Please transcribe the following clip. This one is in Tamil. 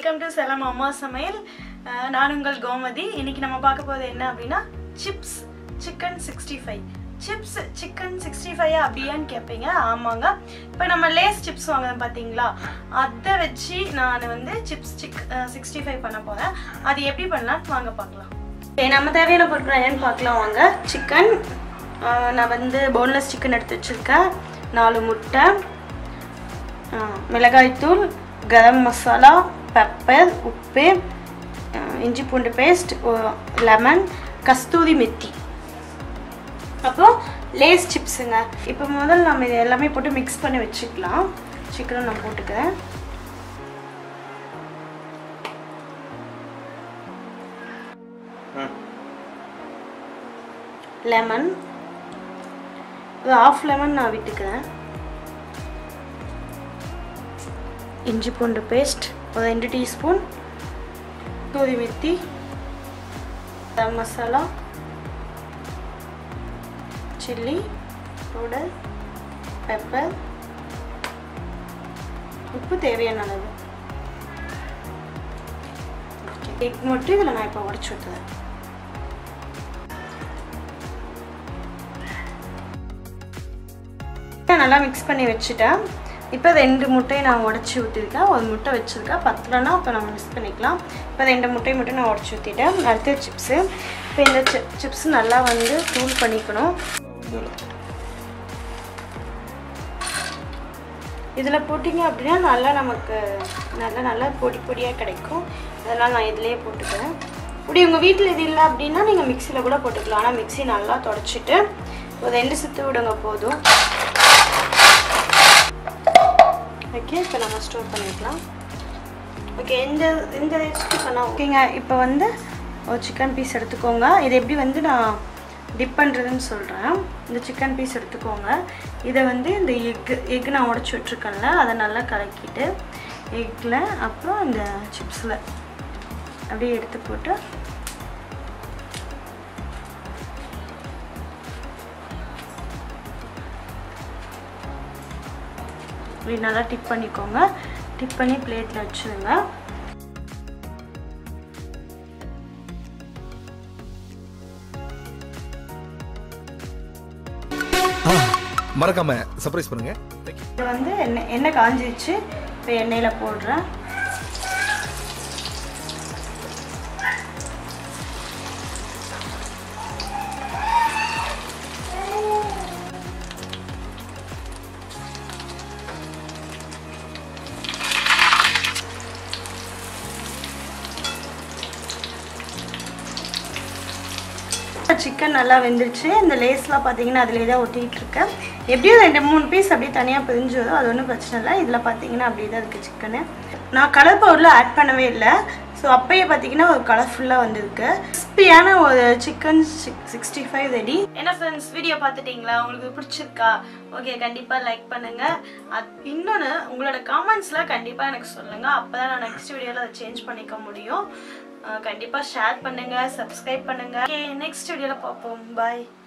வெல்கம் டு செலம் அம்மா சமையல் அஹ் நான் உங்கள் கோமதி இன்னைக்கு நம்ம பார்க்க போகிறது என்ன அப்படின்னா chips chicken sixty five chips chicken sixty five அப்படியான்னு கேட்பீங்க ஆமாங்க இப்போ நம்ம லேஸ் சிப்ஸ் வாங்குறோம் பார்த்தீங்களா அதை வச்சு நான் வந்து சிப்ஸ் சிக் சிக்ஸ்டி ஃபைவ் பண்ண போகிறேன் அது எப்படி பண்ணலாம் வாங்க பார்க்கலாம் Okay, நம்ம தேவையான பொருட்கள் என்னன்னு பார்க்கலாம் வாங்க சிக்கன் நான் வந்து போன்லெஸ் சிக்கன் எடுத்து வச்சுருக்கேன் நாலு முட்டை ஆ, மிளகாய்த்தூள் கரம் மசாலா பெப்பர் உப்பு ஆ, இஞ்சி பூண்டு பேஸ்ட் லெமன் கஸ்தூரி மெத்தி அப்புறம் லேஸ் சிப்ஸுங்க இப்போ முதல்ல நம்ம இது எல்லாமே போட்டு மிக்ஸ் பண்ணி வச்சுக்கலாம் சிக்கனும் நான் போட்டுக்கிறேன் லெமன் ஒரு ஆஃப் லெமன் நான் விட்டுக்கிறேன் இஞ்சி பூண்டு பேஸ்ட் ஒரு ரெண்டு டீஸ்பூன் தூரி methi garam masala chilli powder pepper உப்பு தேவையான அளவு எக் மட்டும் இதில் நான் இப்போ உடச்சி ஊற்றுறேன் நல்லா மிக்ஸ் பண்ணி வச்சுட்டேன் இப்போ ரெண்டு முட்டையை நான் உடச்சி ஊற்றிருக்கேன் ஒரு முட்டை வச்சுருக்கேன் பத்தலைன்னா அப்போ நம்ம மிக்ஸ் பண்ணிக்கலாம் இப்போ ரெண்டு முட்டையை மட்டும் நான் உடச்சி ஊற்றிட்டேன் அடுத்த சிப்ஸு இப்போ இந்த சிப்ஸ் நல்லா வந்து தூள் பண்ணிக்கணும் இதில் போட்டிங்க அப்படின்னா நல்லா நமக்கு நல்லா நல்லா பொடி பொடியாக கிடைக்கும் அதெல்லாம் நான் இதிலேயே போட்டுக்கிறேன் இப்படி உங்கள் வீட்டில் இது இல்லை அப்படின்னா நீங்கள் மிக்சியில் கூட போட்டுக்கலாம் ஆனால் மிக்ஸி நல்லா தொடச்சிட்டு ஒரு ரெண்டு சுற்று விடுங்க போதும் ஓகே இப்போ நம்ம ஸ்டோர் பண்ணிக்கலாம் ஓகே இந்த இந்த ரெசிபி பண்ணால் ஓகேங்க இப்போ வந்து ஒரு சிக்கன் பீஸ் எடுத்துக்கோங்க இது எப்படி வந்து நான் டிப் பண்ணுறதுன்னு சொல்கிறேன் இந்த சிக்கன் பீஸ் எடுத்துக்கோங்க இதை வந்து இந்த எக்கு எக் நான் உடச்சி விட்ருக்கேன்ல அதை நல்லா கலக்கிட்டு எக்கில் அப்புறம் இந்த சிப்ஸில் அப்படியே எடுத்து போட்டு இப்படி நல்லா டிப் பண்ணிக்கோங்க டிப் பண்ணி பிளேட்டில் வச்சுருங்க மறக்காம சர்ப்ரைஸ் பண்ணுங்க இது வந்து எண்ணெய் எண்ணெய் காஞ்சிருச்சு இப்போ எண்ணெயில் போடுறேன் சிக்கன் நல்லா வெந்துருச்சு இந்த லேஸ்லாம் பார்த்தீங்கன்னா அதிலே தான் ஒட்டிகிட்டு இருக்கேன் எப்படியும் ரெண்டு மூணு பீஸ் அப்படியே தனியாக பிரிஞ்சு வரும் அது ஒன்றும் பிரச்சனை இல்லை இதில் பார்த்தீங்கன்னா அப்படியே தான் இருக்குது சிக்கனு நான் கலர் பவுடரில் ஆட் பண்ணவே இல்லை ஸோ அப்பயே பார்த்தீங்கன்னா ஒரு கலர்ஃபுல்லாக வந்திருக்கு கிறிஸ்பியான ஒரு சிக்கன் சிக்ஸ்டி ஃபைவ் ரெடி என்ன ஃப்ரெண்ட்ஸ் வீடியோ பார்த்துட்டிங்களா உங்களுக்கு பிடிச்சிருக்கா ஓகே கண்டிப்பாக லைக் பண்ணுங்கள் அது இன்னொன்று உங்களோட காமெண்ட்ஸில் கண்டிப்பாக எனக்கு சொல்லுங்கள் அப்போ தான் நான் நெக்ஸ்ட் வீடியோவில் அதை சேஞ்ச் பண்ணிக்க முடியும் கண்டிப்பாக ஷேர் பண்ணுங்கள் சப்ஸ்கிரைப் பண்ணுங்கள் ஓகே நெக்ஸ்ட் வீடியோவில் பார்ப்போம் பாய்